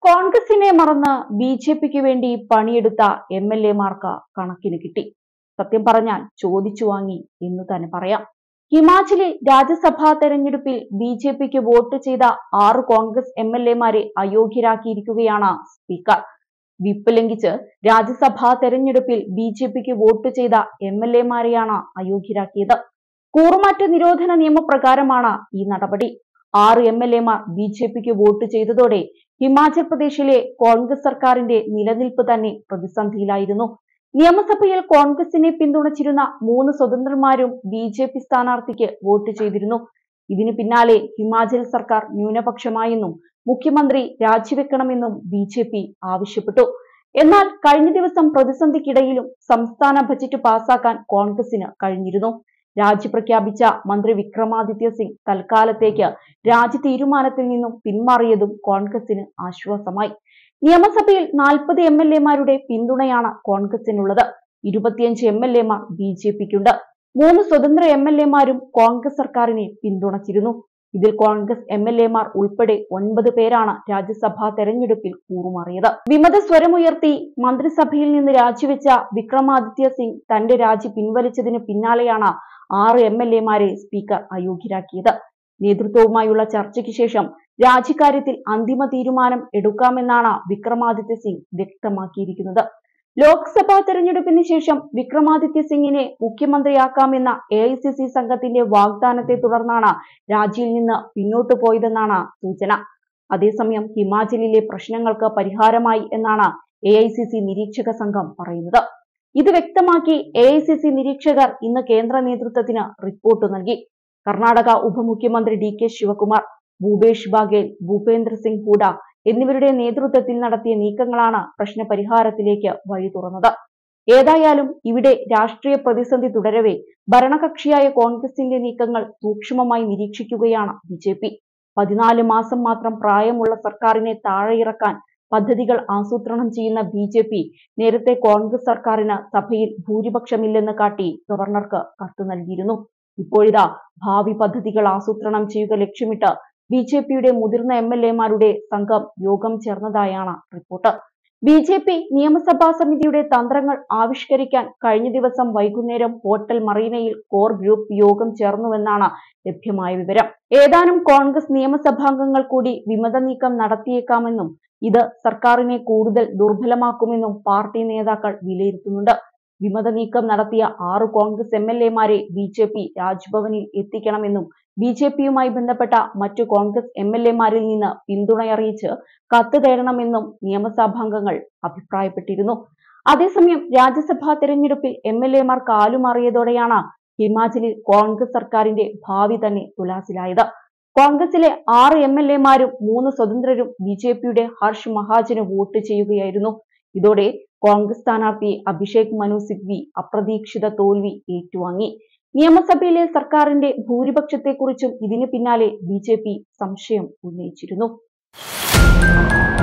കോൺഗ്രസിനെ മറന്ന് B J പിക്ക് വേണ്ടി പണിയെടുത്ത എം എൽ എമാർക്ക് കണക്കിന് കിട്ടി സത്യം പറഞ്ഞാൽ ചോദിച്ചു വാങ്ങി എന്ന് തന്നെ പറയാം ഹിമാചലിൽ രാജ്യസഭാ തെരഞ്ഞെടുപ്പിൽ ബി ജെ പിക്ക് വോട്ട് ചെയ്ത ആറ് കോൺഗ്രസ് എം എൽ എമാരെ അയോഗ്യരാക്കിയിരിക്കുകയാണ് സ്പീക്കർ വിപ്പ് ലംഘിച്ച് രാജ്യസഭാ തെരഞ്ഞെടുപ്പിൽ ബി ജെ പിക്ക് വോട്ട് ചെയ്ത എം എൽ എമാരെയാണ് അയോഗ്യരാക്കിയത് കൂറുമാറ്റ നിരോധന നിയമപ്രകാരമാണ് ഈ നടപടി ആറ് എം എൽ എമാർ ബി ജെ പിക്ക് വോട്ട് ചെയ്തതോടെ ഹിമാചൽ പ്രദേശിലെ കോൺഗ്രസ് സർക്കാരിന്റെ നിലനിൽപ്പ് തന്നെ പ്രതിസന്ധിയിലായിരുന്നു നിയമസഭയിൽ കോൺഗ്രസിനെ പിന്തുണച്ചിരുന്ന മൂന്ന് സ്വതന്ത്രന്മാരും ബി ജെ പി സ്ഥാനാർത്ഥിക്ക് വോട്ട് ചെയ്തിരുന്നു ഇതിനു പിന്നാലെ ഹിമാചൽ സർക്കാർ ന്യൂനപക്ഷമായെന്നും മുഖ്യമന്ത്രി രാജിവെക്കണമെന്നും ബി ജെ പി ആവശ്യപ്പെട്ടു എന്നാൽ കഴിഞ്ഞ ദിവസം പ്രതിസന്ധിക്കിടയിലും സംസ്ഥാന ബജറ്റ് പാസാക്കാൻ കോൺഗ്രസിന് കഴിഞ്ഞിരുന്നു രാജി പ്രഖ്യാപിച്ച മന്ത്രി വിക്രമാദിത്യ സിംഗ് തൽക്കാലത്തേക്ക് രാജി തീരുമാനത്തിൽ നിന്നും പിന്മാറിയതും കോൺഗ്രസിന് ആശ്വാസമായി നിയമസഭയിൽ നാൽപ്പത് എം എൽ എമാരുടെ പിന്തുണയാണ് കോൺഗ്രസിനുള്ളത് ഇരുപത്തിയഞ്ച് എം എൽ എമാർ ബി ജെ പിക്കുണ്ട് മൂന്ന് സ്വതന്ത്ര എം എൽ എമാരും കോൺഗ്രസ് സർക്കാരിനെ പിന്തുണച്ചിരുന്നു ഇതിൽ കോൺഗ്രസ് എം എൽ എമാർ ഉൾപ്പെടെ ഒൻപത് പേരാണ് രാജ്യസഭാ തെരഞ്ഞെടുപ്പിൽ കൂറുമാറിയത് വിമത സ്വരമുയർത്തി മന്ത്രിസഭയിൽ നിന്ന് രാജിവെച്ച വിക്രമാദിത്യ സിംഗ് തന്റെ രാജി പിൻവലിച്ചതിന് പിന്നാലെയാണ് ആറ് എം എൽ എമാരെ സ്പീക്കർ അയോഗ്യരാക്കിയത് നേതൃത്വവുമായുള്ള ചർച്ചയ്ക്ക് ശേഷം രാജിക്കാര്യത്തിൽ അന്തിമ തീരുമാനം എടുക്കാമെന്നാണ് വിക്രമാദിത്യ സിംഗ് വ്യക്തമാക്കിയിരിക്കുന്നത് ലോക്സഭാ തെരഞ്ഞെടുപ്പിന് ശേഷം വിക്രമാദിത്യ സിംഗിനെ മുഖ്യമന്ത്രിയാക്കാമെന്ന എ ഐ സി സി സംഘത്തിന്റെ വാഗ്ദാനത്തെ തുടർന്നാണ് രാജിയിൽ നിന്ന് പിന്നോട്ടു പോയതെന്നാണ് സൂചന അതേസമയം ഹിമാചലിലെ പ്രശ്നങ്ങൾക്ക് പരിഹാരമായി എന്നാണ് എ ഐ സി സി നിരീക്ഷക സംഘം പറയുന്നത് ഇത് വ്യക്തമാക്കി എ ഐ സി സി നിരീക്ഷകർ ഇന്ന് കേന്ദ്ര നേതൃത്വത്തിന് റിപ്പോർട്ട് നൽകി കർണാടക ഉപമുഖ്യമന്ത്രി ഡി കെ ശിവകുമാർ ഭൂപേഷ് ബാഗേൽ ഭൂപേന്ദ്ര സിംഗ് ഹൂഡ എന്നിവരുടെ നേതൃത്വത്തിൽ നടത്തിയ നീക്കങ്ങളാണ് പ്രശ്ന പരിഹാരത്തിലേക്ക് വഴി തുറന്നത് ഏതായാലും ഇവിടെ രാഷ്ട്രീയ പ്രതിസന്ധി തുടരവേ ഭരണകക്ഷിയായ കോൺഗ്രസിന്റെ നീക്കങ്ങൾ സൂക്ഷ്മമായി നിരീക്ഷിക്കുകയാണ് ബി ജെ പി പതിനാല് മാസം മാത്രം പ്രായമുള്ള സർക്കാരിനെ താഴെയിറക്കാൻ പദ്ധതികൾ ആസൂത്രണം ചെയ്യുന്ന ബി ജെ പി നേരത്തെ കോൺഗ്രസ് സർക്കാരിന് സഭയിൽ ഭൂരിപക്ഷമില്ലെന്ന് കാട്ടി ഗവർണർക്ക് കത്ത് നൽകിയിരുന്നു ഇപ്പോഴിതാ ഭാവി പദ്ധതികൾ ആസൂത്രണം ചെയ്യുക ലക്ഷ്യമിട്ട് ബി ജെ പിയുടെ മുതിർന്ന എം എൽ എമാരുടെ സംഘം യോഗം ചേർന്നതായാണ് റിപ്പോർട്ട് ബി ജെ പി നിയമസഭാ സമിതിയുടെ തന്ത്രങ്ങൾ ആവിഷ്കരിക്കാൻ കഴിഞ്ഞ ദിവസം വൈകുന്നേരം ഹോട്ടൽ മറീനയിൽ കോർ ഗ്രൂപ്പ് യോഗം ചേർന്നുവെന്നാണ് ലഭ്യമായ വിവരം ഏതാനും കോൺഗ്രസ് നിയമസഭാംഗങ്ങൾ കൂടി വിമത നീക്കം നടത്തിയേക്കാമെന്നും ഇത് സർക്കാരിനെ കൂടുതൽ ദുർബലമാക്കുമെന്നും പാർട്ടി നേതാക്കൾ വിലയിരുത്തുന്നുണ്ട് വിമത നീക്കം നടത്തിയ ആറ് കോൺഗ്രസ് എം എൽ എമാരെ ബി ജെ പി രാജ്ഭവനിൽ എത്തിക്കണമെന്നും ബി ജെ പിയുമായി ബന്ധപ്പെട്ട മറ്റു കോൺഗ്രസ് എം എൽ എമാരിൽ നിന്ന് പിന്തുണയറിയിച്ച് കത്ത് തേടണമെന്നും നിയമസഭാംഗങ്ങൾ അഭിപ്രായപ്പെട്ടിരുന്നു അതേസമയം രാജ്യസഭാ തെരഞ്ഞെടുപ്പിൽ എം എൽ എമാർ കാലുമാറിയതോടെയാണ് ഹിമാചലിൽ കോൺഗ്രസ് സർക്കാരിന്റെ ഭാവി തന്നെ തുലാസിലായത് കോൺഗ്രസിലെ ആറ് എം എൽ എമാരും മൂന്ന് സ്വതന്ത്രരും ബി ജെ പിയുടെ ഹർഷ് മഹാജന് വോട്ട് ചെയ്യുകയായിരുന്നു ഇതോടെ കോൺഗ്രസ് സ്ഥാനാർത്ഥി അഭിഷേക് മനു സിഗ്വി അപ്രതീക്ഷിത തോൽവി ഏറ്റുവാങ്ങി നിയമസഭയിലെ സർക്കാരിന്റെ ഭൂരിപക്ഷത്തെക്കുറിച്ചും ഇതിനു പിന്നാലെ ബി സംശയം ഉന്നയിച്ചിരുന്നു